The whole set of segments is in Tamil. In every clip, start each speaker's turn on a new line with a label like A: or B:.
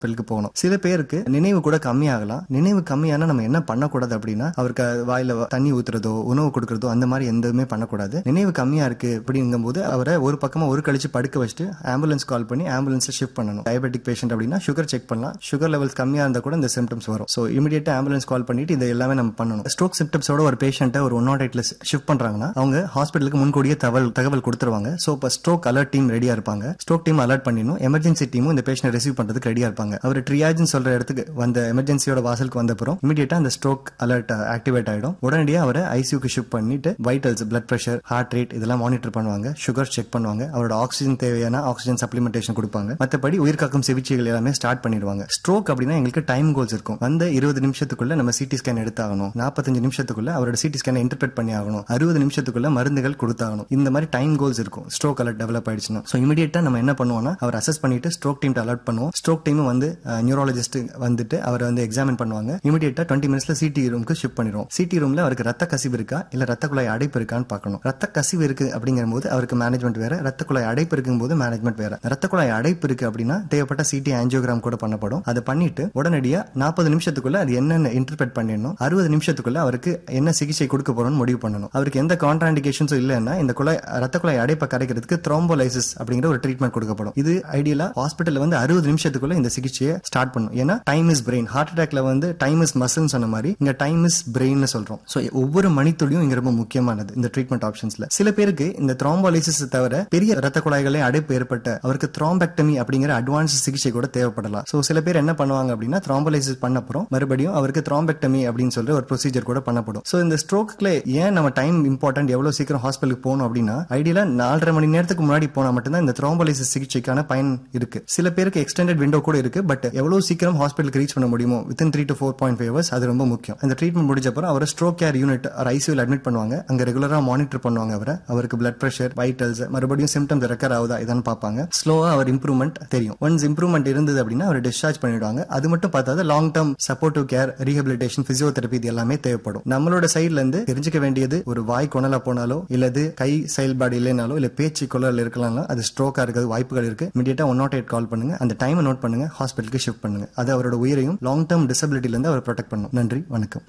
A: ஹாஸ்பிட்டலுக்கு போகணும் சில பேருக்கு நினைவு கூட கம்மியாகலாம் நினைவு கம்மியானா நம்ம என்ன பண்ணக்கூடாது அப்படின்னா அவருக்கு வாயில வ- தண்ணி ஊத்துறதோ உணவு கொடுக்கறதோ அந்த மாதிரி எதுவுமே பண்ணக்கூடாது நினைவு கம்மியா இருக்கு அப்படிங்கும்போது அவரை ஒரு பக்கமா ஒரு கழிச்சு படுக்க வச்சுட்டு ஆம்புலன்ஸ் கால் பண்ணி ஆம்புலன்ஸ் ஷிஃப்ட் பண்ணணும் டயபெட்டிக் பேஷண்ட் அப்படின்னா சுகர் செக் பண்ணலாம் சுகர் லெவல்ஸ் கம்மியா இருந்தா கூட இந்த சிம்டம்ஸ் வரும் ஸோ இமீடியட்டா ஆம்புலன்ஸ் கால் பண்ணிட்டு இது எல்லாமே நம்ம பண்ணணும் ஸ்ட்ரோக் சிம்டம்ஸோட ஒரு பேஷண்ட்டை ஒரு ஒன் நாட் எயிட்ல ஷிஃப்ட் பண்றாங்கன்னா அவங்க ஹாஸ்பிட்டலுக்கு முன்கூடியே தகவல் தகவல் கொடுத்துருவாங்க ஸோ இப்போ ஸ்ட்ரோக் அலர்ட் டீம் ரெடியா இருப்பாங்க ஸ்ட்ரோக் டீம் அலர்ட் பண்ணிடணும் எமர்ஜென்சி டீமும் இந்த பேஷண்ட் ரிசீவ் பண்றதுக்கு ரெடியா இருப்பாங்க அவர் ட்ரியாஜ்னு சொல்ற இடத்துக்கு வந்த எமர்ஜென்சியோட வாசலுக்கு வந்த அப்புறம் இமீடியட்டா அந்த ஸ்ட்ரோக் அலர்ட் ஆக்டிவேட் ஆயிடும் உடனடியாக அவரை ஐசியூக்கு ஷிஃப்ட் பண்ணிட்டு vitals blood pressure heart rate இதெல்லாம் மானிட்டர் பண்ணுவாங்க சுகர் செக் பண்ணுவாங்க அவரோட ஆக்சிஜன் தேவையான ஆக்சிஜன் சப்ளிமெண்டேஷன் கொடுப்பாங்க மற்றபடி உயிர்காக்கும் சிகிச்சைகள் எல்லாமே ஸ்டார்ட் பண்ணிடுவாங்க ஸ்ட்ரோக் அப்படின்னா எங்களுக்கு டைம் கோல்ஸ் இருக்கும் வந்த இருபது நிமிஷத்துக்குள்ள நம்ம சிடி ஸ்கேன் எடுத்தாகணும் நாற்பத்தஞ்சு நிமிஷத்துக்குள்ள அவரோட சிடி ஸ்கேனை இன்டர்பிரட் பண்ணி ஆகணும் அறுபது நிமிஷத்துக்குள்ள மருந்துகள் கொடுத்தாகணும் இந்த மாதிரி டைம் கோல்ஸ் இருக்கும் ஸ்ட்ரோக் அலர்ட் டெவலப் ஆயிடுச்சுன்னா ஸோ இமீடியட்டா நம்ம என்ன பண்ணுவோம்னா அவர் அசஸ் பண்ணிட்டு ஸ்ட்ரோக் டீம் அலர்ட் பண்ணுவோம் ஸ்ட்ரோக் டீம் வந்து நியூரோலஜிஸ்ட் வந்துட்டு அவரை வந்து எக்ஸாமின் பண்ணுவாங்க இமீடியட்டா டுவெண்ட்டி மினிட்ஸ்ல சிடி ரூமுக்கு ஷிஃப்ட் பண்ணிடுவோம் சிடி ரூம்ல அவருக்கு ரத்த கசிவு இருக்கா இல்ல ரத்த குழாய் அடைப்பு இருக்கான்னு பார்க்கணும் ரத்த கசிவு இருக்கு அப்படிங்கிற போது அவருக்கு மேனேஜ்மெண்ட் வேற ரத்த குழாய் அடைப்பு இருக்கும் போது மேனேஜ்மெண்ட் வேற ரத்த குழாய் அடைப்பு இருக்கு அப்படின்னா தேவைப்பட்ட சிடி ஆஞ்சியோகிராம் கூட பண்ணப்படும் அதை பண்ணிட்டு உடனடியா நாற்பது நிமிஷத்துக்குள்ள அது என்னென்ன இன்டர்பிரட் பண்ணிடணும் அறுபது நிமிஷத்துக்குள்ள அவருக்கு என்ன சிகிச்சை கொடுக்க போறோம்னு முடிவு பண்ணணும் அவருக்கு எந்த கான்ட்ராண்டிகேஷன்ஸும் இல்லைன்னா இந்த குழாய் ரத்த குழாய் அடைப்பை கரைக்கிறதுக்கு த்ரோம்போலைசிஸ் அப்படிங்கிற ஒரு ட்ரீட்மெண்ட் கொடுக்கப்படும் இது ஐடியலா ஹாஸ்பிட்டல்ல வந்து அறுபது நிமிஷத்துக்குள்ள இந்த சிகிச்சையை ஸ்டார்ட் பண்ணும் ஏன்னா டைம் இஸ் பிரெயின் ஹார்ட் அட்டாக்ல வந்து டைம் இஸ் மசில்னு சொன்ன மாதிரி இங்க டைம் இஸ் பிரெயின் சொல்றோம் ஸோ ஒவ்வொரு மணித்துளியும் இங்க ரொம்ப முக்கியமானது இந்த ட்ரீட்மெண்ட் ஆப்ஷன்ஸ்ல சில பேருக்கு இந்த த்ரோம்போலைசிஸ் தவிர பெரிய ரத்த குழாய்களே அடைப்பு ஏற்பட்ட அவருக்கு த்ரோம்பெக்டமி அப்படிங்கிற அட்வான்ஸ் சிகிச்சை கூட தேவைப்படலாம் ஸோ சில பேர் என்ன பண்ணுவாங்க அப்படின்னா த்ரோம்போலைசிஸ் பண்ண அப்புறம் மறுபடியும் அவருக்கு த்ரோம்பெக்டமி அப்படின்னு சொல்ற ஒரு ப்ரொசீஜர் கூட பண்ணப்படும் ஸோ இந்த ஸ்ட்ரோக்ல ஏன் நம்ம டைம் இம்பார்ட்டன்ட் எவ்வளவு சீக்கிரம் ஹாஸ்பிட்டலுக்கு போகணும் அப்படின்னா ஐடியலா நாலரை மணி நேரத்துக்கு முன்னாடி போனா மட்டும்தான் இந்த த்ரோம்போலைசிஸ் சிகிச்சைக்கான பயன் இருக்கு சில பேருக்கு எக்ஸ்டெண்டட் விண்டோ கூட இருக்கு பட் எவ்வளவு சீக்கிரம் ஹாஸ்பிட்டலுக்கு ரீச் பண்ண முடியுமோ within three to four point five hours அது ரொம்ப முக்கியம் அந்த ட்ரீட்மெண்ட் முடிஞ்ச அப்புறம் அவரை ஸ்ட்ரோக் கேர் யூனிட் ஐசியூல அட்மிட் பண்ணுவாங்க அங்க ரெகுலரா மானிட்டர் பண்ணுவாங்க அவரை அவருக்கு பிளட் பிரஷர் வைட்டல்ஸ் மறுபடியும் சிம்டம்ஸ் ரெக்கர் ஆகுதா இதான்னு பார்ப்பாங்க ஸ்லோவா அவர் இம்ப்ரூவ்மெண்ட் தெரியும் ஒன்ஸ் இம்ப்ரூவ்மெண்ட் இருந்தது அப்படின்னா அவர் டிஸ்சார்ஜ் பண்ணிடுவாங்க அது மட்டும் பார்த்தாது long term supportive care rehabilitation physiotherapy இது எல்லாமே தேவைப்படும் நம்மளோட சைட்ல இருந்து தெரிஞ்சுக்க வேண்டியது ஒரு வாய் கொணலா போனாலோ இல்லது கை செயல்பாடு இல்லைனாலோ இல்ல பேச்சு கொள்ளல் இருக்கலாம் அது ஸ்ட்ரோக்கா இருக்கிறது வாய்ப்புகள் இருக்கு இமீடியட்டா ஒன் நாட் எயிட் கால் பண்ணுங்க அந்த டைமை நோட் பண்ணுங்க ஹாஸ்பிட்டலுக்கு ஷிஃப்ட் பண்ணுங்க அது அவரோட உயிரையும் லாங் டேர்ம் டிசபிலிட்டில இருந்து அவர் ப்ரொடெக்ட் பண்ணும் நன்றி வணக்கம்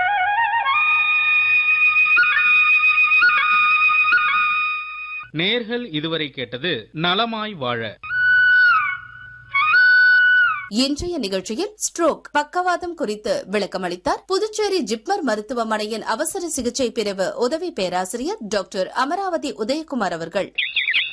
B: நேர்கள் இதுவரை கேட்டது நலமாய் வாழ
C: இன்றைய நிகழ்ச்சியில் ஸ்ட்ரோக் பக்கவாதம் குறித்து விளக்கமளித்தார் புதுச்சேரி ஜிப்மர் மருத்துவமனையின் அவசர சிகிச்சை பிரிவு உதவி பேராசிரியர் டாக்டர் அமராவதி உதயகுமார் அவர்கள்